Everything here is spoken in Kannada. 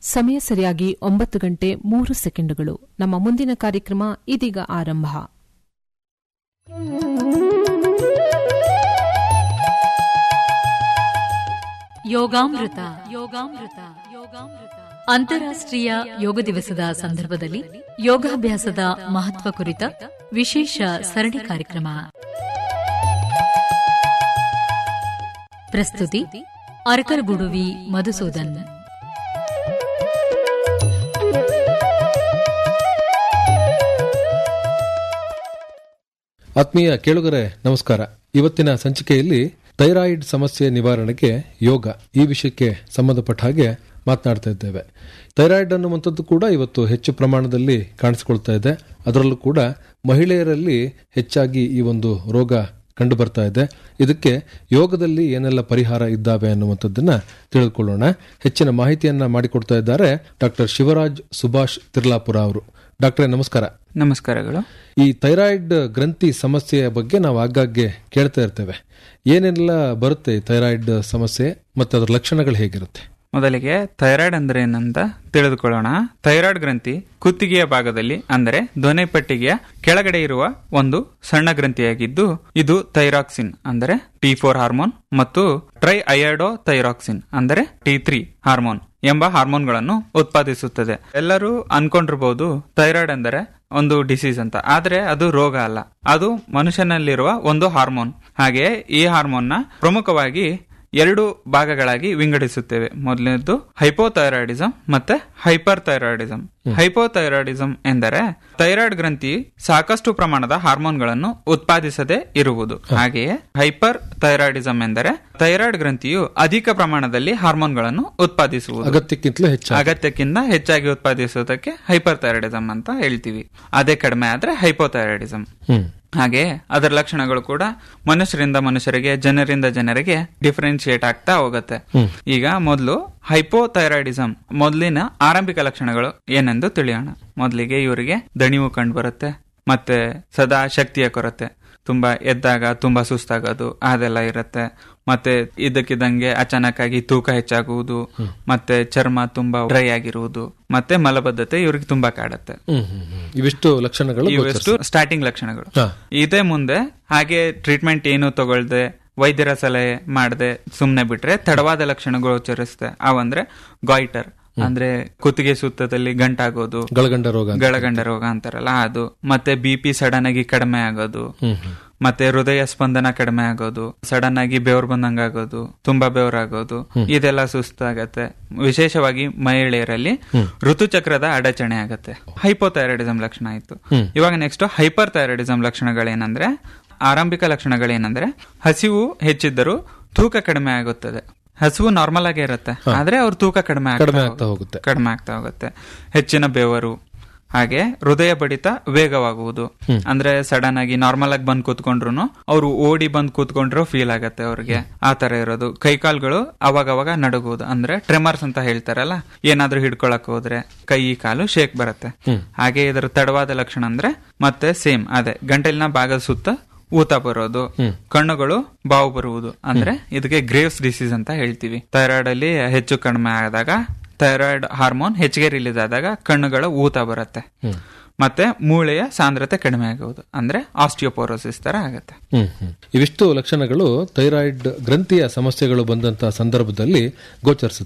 ಸಮಯ ಸರಿಯಾಗಿ ಒಂಬತ್ತು ಗಂಟೆ ಮೂರು ಸೆಕೆಂಡುಗಳು ನಮ್ಮ ಮುಂದಿನ ಕಾರ್ಯಕ್ರಮ ಇದೀಗ ಆರಂಭ ಯೋಗಾಮೃತ ಯೋಗಾಮೃತ ಯೋಗಾಮೃತ ಅಂತಾರಾಷ್ಟ್ರೀಯ ಯೋಗ ದಿವಸದ ಸಂದರ್ಭದಲ್ಲಿ ಯೋಗಾಭ್ಯಾಸದ ಮಹತ್ವ ಕುರಿತ ವಿಶೇಷ ಸರಣಿ ಕಾರ್ಯಕ್ರಮ ಪ್ರಸ್ತುತಿ ಅರಕರಗುಡುವಿ ಮಧುಸೂದನ್ ಆತ್ಮೀಯ ಕೇಳುಗರೆ ನಮಸ್ಕಾರ ಇವತ್ತಿನ ಸಂಚಿಕೆಯಲ್ಲಿ ಥೈರಾಯಿಡ್ ಸಮಸ್ಯೆ ನಿವಾರಣೆಗೆ ಯೋಗ ಈ ವಿಷಯಕ್ಕೆ ಸಂಬಂಧಪಟ್ಟ ಹಾಗೆ ಮಾತನಾಡ್ತಾ ಇದ್ದೇವೆ ಥೈರಾಯ್ಡ್ ಅನ್ನುವಂಥದ್ದು ಕೂಡ ಇವತ್ತು ಹೆಚ್ಚು ಪ್ರಮಾಣದಲ್ಲಿ ಕಾಣಿಸಿಕೊಳ್ತಾ ಇದೆ ಅದರಲ್ಲೂ ಕೂಡ ಮಹಿಳೆಯರಲ್ಲಿ ಹೆಚ್ಚಾಗಿ ಈ ಒಂದು ರೋಗ ಕಂಡು ಬರ್ತಾ ಇದೆ ಇದಕ್ಕೆ ಯೋಗದಲ್ಲಿ ಏನೆಲ್ಲ ಪರಿಹಾರ ಇದ್ದಾವೆ ಅನ್ನುವಂಥದ್ದನ್ನ ತಿಳಿದುಕೊಳ್ಳೋಣ ಹೆಚ್ಚಿನ ಮಾಹಿತಿಯನ್ನ ಮಾಡಿಕೊಡ್ತಾ ಇದ್ದಾರೆ ಡಾಕ್ಟರ್ ಶಿವರಾಜ್ ಸುಭಾಷ್ ತಿರ್ಲಾಪುರ ಅವರು ಡಾಕ್ಟ್ರೇ ನಮಸ್ಕಾರ ನಮಸ್ಕಾರಗಳು ಈ ಥೈರಾಯ್ಡ್ ಗ್ರಂಥಿ ಸಮಸ್ಯೆಯ ಬಗ್ಗೆ ನಾವು ಆಗಾಗ್ಗೆ ಕೇಳ್ತಾ ಇರ್ತೇವೆ ಏನೆಲ್ಲ ಬರುತ್ತೆ ಈ ಥೈರಾಯ್ಡ್ ಸಮಸ್ಯೆ ಮತ್ತೆ ಅದರ ಲಕ್ಷಣಗಳು ಹೇಗಿರುತ್ತೆ ಮೊದಲಿಗೆ ಥೈರಾಯ್ಡ್ ಅಂದ್ರೆ ಏನಂತ ತಿಳಿದುಕೊಳ್ಳೋಣ ಥೈರಾಯ್ಡ್ ಗ್ರಂಥಿ ಕುತ್ತಿಗೆಯ ಭಾಗದಲ್ಲಿ ಅಂದರೆ ಧ್ವನಿಪಟ್ಟಿಗೆಯ ಕೆಳಗಡೆ ಇರುವ ಒಂದು ಸಣ್ಣ ಗ್ರಂಥಿಯಾಗಿದ್ದು ಇದು ಥೈರಾಕ್ಸಿನ್ ಅಂದರೆ ಟಿ ಫೋರ್ ಹಾರ್ಮೋನ್ ಮತ್ತು ಟ್ರೈ ಅಯರ್ಡೋ ಥೈರಾಕ್ಸಿನ್ ಅಂದರೆ ಟಿ ತ್ರೀ ಹಾರ್ಮೋನ್ ಎಂಬ ಹಾರ್ಮೋನ್ಗಳನ್ನು ಉತ್ಪಾದಿಸುತ್ತದೆ ಎಲ್ಲರೂ ಅನ್ಕೊಂಡಿರ್ಬೋದು ಥೈರಾಯ್ಡ್ ಅಂದರೆ ಒಂದು ಡಿಸೀಸ್ ಅಂತ ಆದ್ರೆ ಅದು ರೋಗ ಅಲ್ಲ ಅದು ಮನುಷ್ಯನಲ್ಲಿರುವ ಒಂದು ಹಾರ್ಮೋನ್ ಹಾಗೆಯೇ ಈ ಹಾರ್ಮೋನ್ನ ಪ್ರಮುಖವಾಗಿ ಎರಡು ಭಾಗಗಳಾಗಿ ವಿಂಗಡಿಸುತ್ತೇವೆ ಮೊದಲನೇದು ಹೈಪೋಥೈರಾಯ್ಡಿಸಂ ಮತ್ತೆ ಹೈಪರ್ ಥೈರಾಯ್ಡಿಸಂ ಹೈಪೋಥೈರಾಯ್ಡಿಸಂ ಎಂದರೆ ಥೈರಾಯ್ಡ್ ಗ್ರಂಥಿ ಸಾಕಷ್ಟು ಪ್ರಮಾಣದ ಹಾರ್ಮೋನ್ಗಳನ್ನು ಉತ್ಪಾದಿಸದೆ ಇರುವುದು ಹಾಗೆಯೇ ಹೈಪರ್ ಥೈರಾಯ್ಡಿಸಂ ಎಂದರೆ ಥೈರಾಯ್ಡ್ ಗ್ರಂಥಿಯು ಅಧಿಕ ಪ್ರಮಾಣದಲ್ಲಿ ಹಾರ್ಮೋನ್ಗಳನ್ನು ಉತ್ಪಾದಿಸುವುದು ಅಗತ್ಯಕ್ಕಿಂತಲೂ ಹೆಚ್ಚಾಗಿ ಅಗತ್ಯಕ್ಕಿಂತ ಹೆಚ್ಚಾಗಿ ಉತ್ಪಾದಿಸುವುದಕ್ಕೆ ಹೈಪರ್ ಥೈರಾಯ್ಡಿಸಂ ಅಂತ ಹೇಳ್ತೀವಿ ಅದೇ ಕಡಿಮೆ ಆದ್ರೆ ಹೈಪೋಥೈರಾಯ್ಡಿಸಂ ಹ್ಮ್ ಹಾಗೆ ಅದರ ಲಕ್ಷಣಗಳು ಕೂಡ ಮನುಷ್ಯರಿಂದ ಮನುಷ್ಯರಿಗೆ ಜನರಿಂದ ಜನರಿಗೆ ಡಿಫರೆನ್ಶಿಯೇಟ್ ಆಗ್ತಾ ಹೋಗುತ್ತೆ ಈಗ ಮೊದಲು ಹೈಪೋಥೈರಾಯ್ಡಿಸಂ ಮೊದಲಿನ ಆರಂಭಿಕ ಲಕ್ಷಣಗಳು ಏನೆಂದು ತಿಳಿಯೋಣ ಮೊದಲಿಗೆ ಇವರಿಗೆ ದಣಿವು ಕಂಡು ಬರುತ್ತೆ ಮತ್ತೆ ಸದಾ ಶಕ್ತಿಯ ಕೊರತೆ ತುಂಬಾ ಎದ್ದಾಗ ತುಂಬಾ ಸುಸ್ತಾಗೋದು ಅದೆಲ್ಲ ಇರುತ್ತೆ ಮತ್ತೆ ಇದಕ್ಕಿದ್ದಂಗೆ ಅಚಾನಕ್ ಆಗಿ ತೂಕ ಹೆಚ್ಚಾಗುವುದು ಮತ್ತೆ ಚರ್ಮ ತುಂಬಾ ಡ್ರೈ ಆಗಿರುವುದು ಮತ್ತೆ ಮಲಬದ್ಧತೆ ಇವ್ರಿಗೆ ತುಂಬಾ ಕಾಡುತ್ತೆ ಹ್ಮ್ ಹ್ಮ್ ಹ್ಮ್. ಇವಿಷ್ಟು ಲಕ್ಷಣಗಳು ಇವೆಷ್ಟು ಸ್ಟಾರ್ಟಿಂಗ್ ಲಕ್ಷಣಗಳು ಹಾ. ಇದೇ ಮುಂದೆ ಹಾಗೆ ಟ್ರೀಟ್ಮೆಂಟ್ ಏನು ತಗೊಳ್ದೆ ವೈದ್ಯರ ಸಲಹೆ ಮಾಡದೆ ಸುಮ್ನೆ ಬಿಟ್ರೆ ತಡವಾದ ಲಕ್ಷಣಗಳು ಗೋಚರಿಸುತ್ತೆ ಅವಂದ್ರೆ ಗಾಯ್ಟರ್ ಅಂದ್ರೆ ಕುತ್ತಿಗೆ ಸುತ್ತದಲ್ಲಿ ಗಂಟಾಗೋದು ಗಳಗಂಡ ರೋಗ ಅಂತ. ಗಳಗಂಡ ರೋಗ ಅಂತಾರಲ್ಲ ಅದು ಮತ್ತೆ ಬಿ ಪಿ ಸಡನ್ ಆಗಿ ಕಡಿಮೆ ಆಗೋದು ಹ್ಮ್ ಹ್ಮ್. ಮತ್ತೆ ಹೃದಯ ಸ್ಪಂದನ ಕಡಿಮೆ ಆಗೋದು ಸಡನ್ ಆಗಿ ಬೆವರು ಬಂದಂಗಾಗೋದು ತುಂಬಾ ಬೆವರಾಗೋದು ಇದೆಲ್ಲ ಸುಸ್ತಾಗತ್ತೆ ವಿಶೇಷವಾಗಿ ಮಹಿಳೆಯರಲ್ಲಿ ಋತುಚಕ್ರದ ಅಡಚಣೆ ಆಗತ್ತೆ ಹೈಪೋಥೈರಾಯ್ಡಿಸಂ ಲಕ್ಷಣ ಆಯ್ತು ಇವಾಗ ನೆಕ್ಸ್ಟ್ ಹೈಪರ್ ಥೈರಾಯ್ಡಿಸಂ ಲಕ್ಷಣಗಳೇನಂದ್ರೆ ಆರಂಭಿಕ ಲಕ್ಷಣಗಳೇನಂದ್ರೆ ಹಸಿವು ಹೆಚ್ಚಿದ್ದರೂ ತೂಕ ಕಡಿಮೆ ಆಗುತ್ತದೆ ಹಸಿವು ನಾರ್ಮಲ್ ಆಗೇ ಇರುತ್ತೆ ಆದ್ರೆ ಅವ್ರ ತೂಕ ಕಡಿಮೆ ಕಡಿಮೆ ಆಗ್ತಾ ಆಗ್ತಾ ಹೋಗುತ್ತೆ ಕಡಿಮೆ ಆಗ್ತಾ ಹೋಗುತ್ತೆ ಹೆಚ್ಚಿನ ಬೆವರು ಹಾಗೆ ಹೃದಯ ಬಡಿತ ವೇಗವಾಗುವುದು ಅಂದ್ರೆ ಸಡನ್ ಆಗಿ ನಾರ್ಮಲ್ ಆಗಿ ಬಂದ್ ಕೂತ್ಕೊಂಡ್ರು ಅವ್ರು ಓಡಿ ಬಂದ್ ಕೂತ್ಕೊಂಡ್ರು ಫೀಲ್ ಆಗತ್ತೆ ಅವ್ರಿಗೆ ಆ ತರ ಇರೋದು ಕೈಕಾಲ್ಗಳು ಅವಾಗ ಅವಾಗ ನಡುಗುವುದು ಅಂದ್ರೆ ಟ್ರೆಮರ್ಸ್ ಅಂತ ಹೇಳ್ತಾರಲ್ಲ ಏನಾದ್ರೂ ಹಿಡ್ಕೊಳಕ್ ಹೋದ್ರೆ ಕೈ ಕಾಲು ಶೇಕ್ ಬರುತ್ತೆ ಹಾಗೆ ಇದರ ತಡವಾದ ಲಕ್ಷಣ ಅಂದ್ರೆ ಮತ್ತೆ ಸೇಮ್ ಅದೇ ಗಂಟಲಿನ ಭಾಗದ ಸುತ್ತ ಊತ ಬರೋದು ಕಣ್ಣುಗಳು ಬಾವು ಬರುವುದು ಅಂದ್ರೆ ಇದಕ್ಕೆ ಗ್ರೇವ್ಸ್ ಡಿಸೀಸ್ ಅಂತ ಹೇಳ್ತೀವಿ ಥೈರಾಯ್ಡ್ ಅಲ್ಲಿ ಹೆಚ್ಚು ಕಡಿಮೆ ಆದಾಗ ಥೈರಾಯ್ಡ್ ಹಾರ್ಮೋನ್ ಹೆಚ್ಚಿಗೆ ರಿಲೀಸ್ ಆದಾಗ ಕಣ್ಣುಗಳ ಊತ ಬರುತ್ತೆ ಮತ್ತೆ ಮೂಳೆಯ ಸಾಂದ್ರತೆ ಕಡಿಮೆ ಆಗುವುದು ಅಂದ್ರೆ ಆಸ್ಟಿಯೋಪೋರೋಸಿಸ್ ತರ ಆಗತ್ತೆ ಹ್ಮ್ ಹ್ಮ್. ಇವಿಷ್ಟು ಲಕ್ಷಣಗಳು ಥೈರಾಯ್ಡ್ ಗ್ರಂಥಿಯ ಸಮಸ್ಯೆಗಳು ಬಂದಂತಹ ಸಂದರ್ಭದಲ್ಲಿ ಗೋಚರಿಸುತ್ತೆ